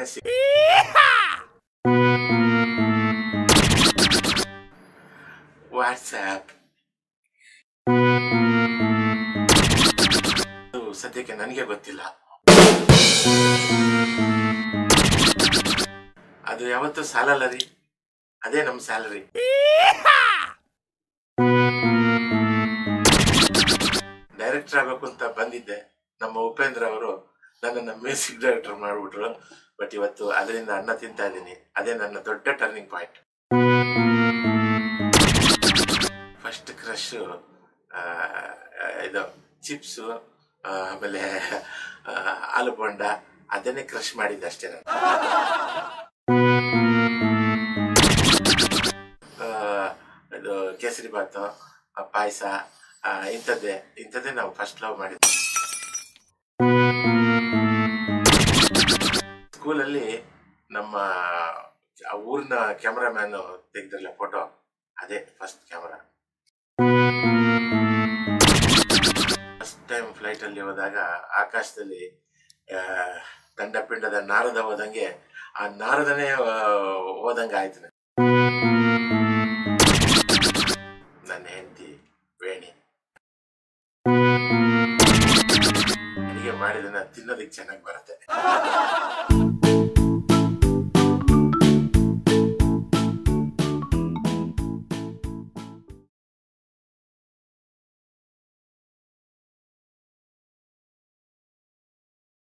Brightness WhatsApp ಸದ್ಯಕ್ಕೆ ನನಗೆ ಗೊತ್ತಿಲ್ಲ ಅದು ಯಾವತ್ತೂ ಸಾಲಲ್ಲ ರೀ ಅದೇ ನಮ್ಮ ಸ್ಯಾಲರಿ ಡೈರೆಕ್ಟರ್ ಆಗಬೇಕು ಅಂತ ಬಂದಿದ್ದೆ ನಮ್ಮ ಉಪೇಂದ್ರ ಅವರು ನನ್ನನ್ನು ಮ್ಯೂಸಿಕ್ ಡೈರೆಕ್ಟರ್ ಮಾಡಿಬಿಟ್ರು ಬಟ್ ಇವತ್ತು ಅದರಿಂದ ಅನ್ನ ತಿಂತಾ ಇದ್ದೀನಿ ಅದೇ ನನ್ನ ದೊಡ್ಡ ಟರ್ನಿಂಗ್ ಪಾಯಿಂಟ್ ಫಸ್ಟ್ ಕ್ರಶ್ ಇದು ಚಿಪ್ಸು ಆಮೇಲೆ ಆ, ಆಲೂ ಬೋಂಡ ಅದನ್ನೇ ಕ್ರಶ್ ಮಾಡಿದ್ದೆ ಅಷ್ಟೇ ನಾನು ಆ, ಇದು ಕೇಸರಿ ಬಾತು ಪಾಯಸ ಇಂಥದ್ದೇ ಇಂಥದ್ದೇ ನಾವು ಫಸ್ಟ್ ಲವ್ ಮಾಡಿದ್ವಿ ಸ್ಕೂಲಲ್ಲಿ ನಮ್ಮ ಆ ಊರಿನ ಕ್ಯಾಮ್ರಾಮ್ಯಾನ್ ತೆಗೆದ್ರಲ್ಲ ಫೋಟೋ ಅದೇ first camera first time flight ಅಲ್ಲಿ ಹೋದಾಗ ಆಕಾಶದಲ್ಲಿ ಆ, ದಂಡಪಿಂಡದ ನಾರದ ಹೋದಂಗೆ ಆ ನಾರದನೇ ಆ, ಹೋದಂಗೆ ಆಯ್ತು ನಂಗೆ. ನನ್ನ ಹೆಂಡತಿ ವೇಣಿ ಅಡಿಗೆ ಮಾಡಿದನ್ನ ತಿನ್ನೋದಕ್ಕೆ ಚೆನ್ನಾಗಿ ಬರುತ್ತೆ